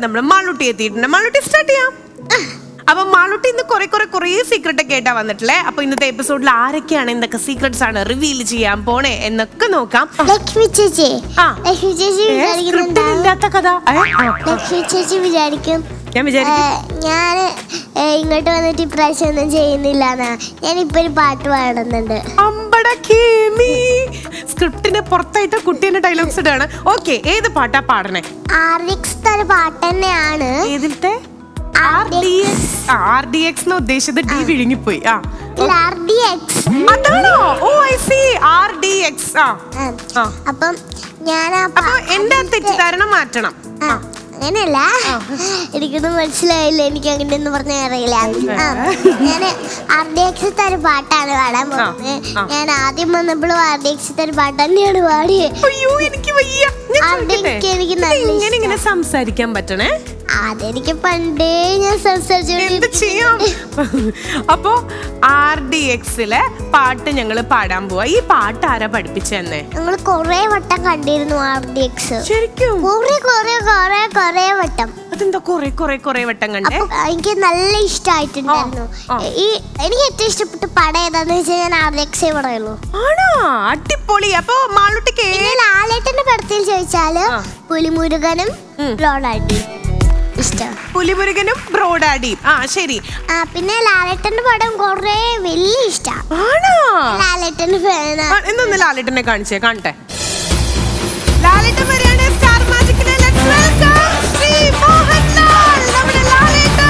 നമ്മുടെ മാളൂട്ടി എത്തിയിട്ടുണ്ട് മാളൂട്ടി സ്റ്റാർട്ട് ചെയ്യാം അപ്പൊ മാളൂട്ടി ഇന്ന് കുറെ കുറെ കുറെ സീക്രട്ട് ഒക്കെ ആയിട്ടാ വന്നിട്ടില്ലേ അപ്പൊ ഇന്നത്തെ എപ്പിസോഡിൽ ആരൊക്കെയാണ് എന്തൊക്കെ സീക്രട്സ് ആണ് റിവീൽ ചെയ്യാൻ പോണേ എന്നൊക്കെ നോക്കാം ലക്ഷ്മി ചേച്ചി ആ. ലക്ഷ്മി ചേച്ചി ഏ, വിചാരിക്കുന്നുണ്ടാവും സ്ക്രിപ്റ്റിലില്ലാത്ത കഥ ഏ, ആ, ലക്ഷ്മി ചേച്ചി വിചാരിക്കും ഞാൻ വിചാരിക്കും ഞാൻ ഇങ്ങോട്ട് വന്നിട്ട് ഇപ്രാവശ്യം ഒന്നും ചെയ്യുന്നില്ല ഞാൻ ഇപ്പൊ ഒരു പാട്ട് പാടുന്നുണ്ട് അമ്പട കേമി സ്ക്രിപ്റ്റിന്റെ പുറത്തായിട്ട് കുട്ടീന്റെ ഡയലോഗ്സ് ഇടാണ് ഓക്കെ ഏത് പാട്ടാ പാടണേ ആർ എക്സ് ഒരു പാട്ട് തന്നെയാണ് ഏതിലത്തെ R D X R D X എന്ന് ഉദ്ദേശിച്ചത് ഡി വിഴുങ്ങിപ്പോയി ആ ആർ ഡി എക്സ് അതാണോ ഓ I C R D X ആ ആ. അപ്പം ഞാൻ ആ അപ്പൊ എന്റെ തെറ്റിദ്ധാരണ മാറ്റണം ആ, അങ്ങനെയല്ല എനിക്കൊന്നും മനസ്സിലായില്ല എനിക്ക് അങ്ങനെയൊന്നും പറഞ്ഞ അറിയില്ല ഞാൻ ആർ ഡി എക്സ് ഒരു പാട്ടാണ് പാടാൻ പോകുന്നത് ആ. ഞാൻ ആദ്യം വന്നപ്പോഴും ആർ ഡി എക്സ് ഒരു പാട്ട് തന്നെയാണ് പാടിയത് അയ്യോ എനിക്ക് വയ്യ ഞാൻ അവിടെ ചോദിക്കട്ടെ? എനിക്ക് എനിക്ക് ഇത് നല്ല ഇങ്ങനെ ഇങ്ങനെ സംസാരിക്കാൻ പറ്റണേ അതെനിക്ക് പണ്ടേ ഞാൻ എന്ത് സംസാരിച്ചോണ്ട് ചെയ്യാം അപ്പോ ആർ ഡി എക്സിലെ പാട്ട് ഞങ്ങള് പാടാൻ പോവാ ഈ പാട്ട് ആരാ പഠിപ്പിച്ചെന്നെ ഞങ്ങൾ കൊറേ വട്ടം കണ്ടിരുന്നു ആർ ഡി എക്സ് ശരിക്കും കൊറേ കൊറേ കൊറേ കൊറേ വട്ടം അതെന്താ കൊറേ കൊറേ കൊറേ വട്ടം കണ്ടേ അപ്പൊ എനിക്ക് നല്ല ഇഷ്ടമായിട്ടുണ്ടായിരുന്നു ആ. ഈ എനിക്ക് ഏറ്റവും ഇഷ്ടപ്പെട്ട പടം ഏതാന്ന് വെച്ചാൽ ഞാൻ ആർ ഡി എക്സേ പറയുള്ളൂ ആണോ അടിപൊളി അപ്പൊ മാളുട്ടിക്ക് പിന്നെ ലാലേട്ടന്റെ പടത്തിൽ ചോദിച്ചാല് ആ. പുലിമുരുകനും ലോണാട്ടി ഇഷ്ടം പുലിമുരുകനും ബ്രോഡാഡിയും ആ ശരി ആ പിന്നെ ലാലേട്ടന്റെ പടം കൊറേ വലിയ ഇഷ്ടാ ആണോ ലാലേട്ടന്റെ ഫാനാ ആ, എന്നൊന്ന് ലാലേട്ടനെ കാണിച്ചേ കാണട്ടെ ലാലേട്ടൻ വരെയാണ് സ്റ്റാർ മാജിക്കിലെ ലെറ്റ്സ് വെൽക്കം ശ്രീ മോഹൻലാൽ നമ്മുടെ ലാലേട്ടൻ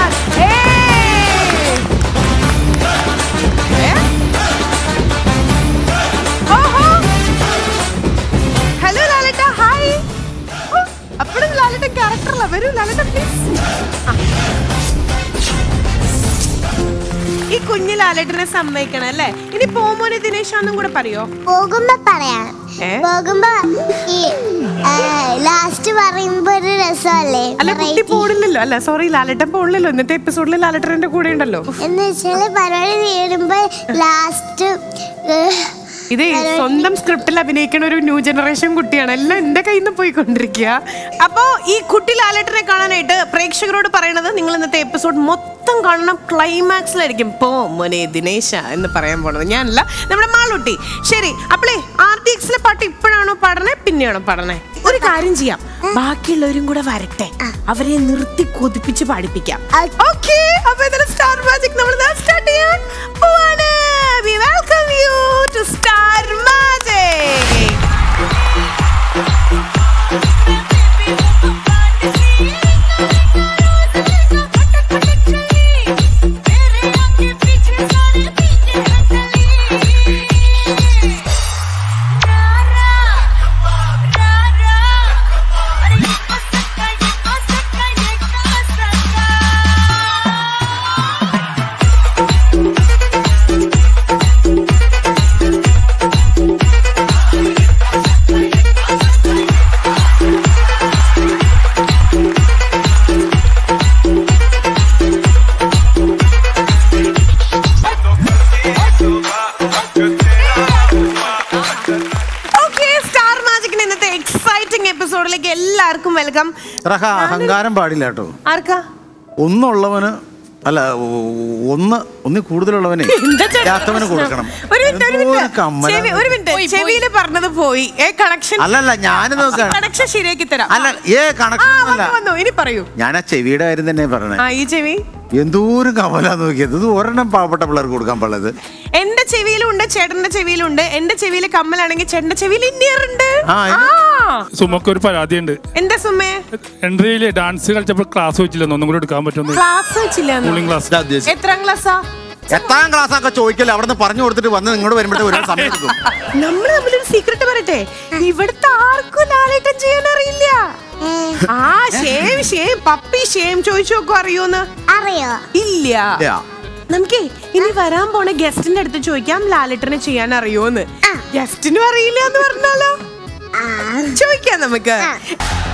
ഏയ്! ഏ? ഓഹോ! ഹലോ ലാലേട്ട ഹായ് ഓ, അപ്പോഴും ലാലേട്ടൻ ക്യാരക്ടറല്ല വരൂ ലാലേട്ട പ്ലീസ് ഈ കുഞ്ഞു ലാലേട്ടനെ സമ്മതിക്കണം അല്ലേ ഇനി പോമോനെ ദിനേശാന്നും കൂടെ പറയോ പോകുമ്പോ പറയാം ഏ? പോകുമ്പോ ഈ ലാസ്റ്റ് പറയുമ്പോ ഒരു രസമല്ലേ അല്ല കുട്ടി Variety. പോണില്ലല്ലോ അല്ല സോറി ലാലേട്ടൻ പോണില്ലല്ലോ ഇന്നത്തെ എപ്പിസോഡിൽ ലാലേട്ടന്റെ കൂടെ ഉണ്ടല്ലോ എന്ന് വെച്ചാല് പരിപാടി തീരുമ്പോ ലാസ്റ്റ് ഇത് സ്വന്തം സ്ക്രിപ്റ്റിൽ അഭിനയിക്കുന്ന ഒരു ന്യൂ ജനറേഷൻ കുട്ടിയാണ് എല്ലാം എന്റെ കയ്യിൽ നിന്ന് പോയിക്കൊണ്ടിരിക്കുക അപ്പോ ഈ കുട്ടി ലാലേട്ടനെ കാണാനായിട്ട് പ്രേക്ഷകരോട് പറയണത് നിങ്ങൾ ഇന്നത്തെ എപ്പിസോഡ് മൊത്തം കാണണം ക്ലൈമാക്സിലായിരിക്കും പോ മോനെ ദിനേശ എന്ന് പറയാൻ പോണത് ഞാനല്ല നമ്മുടെ മാളൂട്ടി ശരി അപ്പളേ ആർ ഡി എക്സിലെ പാട്ട് ഇപ്പോഴാണോ പാടണേ പിന്നെയാണോ പാടണേ ഒരു കാര്യം ചെയ്യാം ബാക്കിയുള്ളവരും കൂടെ വരട്ടെ അവരെ നിർത്തി കൊതിപ്പിച്ച് പാടിപ്പിക്കാം ഓക്കെ അപ്പൊ ഇതിന് സ്റ്റാർ മാജിക് നമ്മൾ സ്റ്റാർട്ട് ചെയ്യാൻ പോവാണ് we welcome you to star magic okay star മാജിക്കിന്റെ ഇന്നത്തെ എക്സൈറ്റിംഗ് എപ്പിസോഡിലേക്ക് എല്ലാവർക്കും വെൽക്കം റഹ അഹങ്കാരം പാടില്ല കേട്ടോ ആർക്കാ ഒന്നുള്ളവന് അല്ല ഒ- ഒന്ന് ഒന്നി കൂടുതലുള്ളവനെ എന്താ ചേട്ടാ ഇല്ലാത്തവന് പ്രശ്നം? കൊടുക്കണം ഒരു മിനിറ്റ് ഒരു എന്തോ ഒരു മിനിറ്റ് കമ്മലാണ്. ചെവി- ഒരു മിനിറ്റ് ചെവിയില് പറഞ്ഞത് പോയി ഏ കണക്ഷൻ അല്ലല്ല ഞാൻ നോക്കാണ് കണക്ഷൻ ശരിയാക്കി തരാം അല്ല ഏ ആ കണക്ഷൻ വന്നു അല്ല വന്നു ഇനി പറയൂ ഞാൻ ആ ചെവിയുടെ കാര്യം തന്നെ പറഞ്ഞത് ആ ഈ ചെവി എന്തോരം കമലാ നോക്കിയത് ഇത് ഒരെണ്ണം പാവപ്പെട്ട പിള്ളേർക്ക് കൊടുക്കാൻ പാടുള്ളത് എന്റെ ചെവിയിലും ഉണ്ട് ചേട്ടന്റെ ചെവിയിലും ഉണ്ട് എന്റെ ചെവിയില് കമ്മലാണെങ്കിൽ ചേട്ടന്റെ ചെവിയിൽ ഇന്നിയർ ഉണ്ട് ആ, ആ സുമക്ക് ഒരു പരാതിയുണ്ട് എന്താ സുമ്മേ എൻട്രിയില് ഡാൻസ് കളിച്ചപ്പോൾ ക്ലാസ് വെച്ചില്ലെന്ന് ഒന്നും കൂടി എടുക്കാൻ പറ്റുമെന്ന് ക്ലാസ് വെച്ചില്ല കൂളിംഗ് ക്ലാസ് ഇതാ ഉദ്ദേശിച്ചത്. എത്രാം ക്ലാസ്സാ എത്രാം ക്ലാസ് ഒക്കെ ചോദിക്കല്ലേ അവിടെ നിന്ന് പറഞ്ഞു കൊടുത്തിട്ട് വന്ന് നിങ്ങളോട് വരുമ്പോഴത്തെ ഒരുപാട് സമയം എടുക്കും നമ്മൾ തമ്മിലൊരു സീക്രട്ട് പറയട്ടെ ഇവിടുത്തെ ആർക്കും ലാലേട്ടൻ ചെയ്യാൻ അറിയില്ല ആ ഷേം ഷേം പപ്പി ഷേം ചോദിച്ചു നോക്കോ അറിയോന്ന് അറിയോ ഇല്ല ഇല്ല. നമുക്കേ ഇനി വരാൻ പോണ ഗസ്റ്റിന്റെ അടുത്ത് ചോദിക്കാം ലാലേട്ടനെ ചെയ്യാൻ അറിയോന്ന് ഗസ്റ്റിനും അറിയില്ല എന്ന് പറഞ്ഞാലോ ചോദിക്കാം നമുക്ക്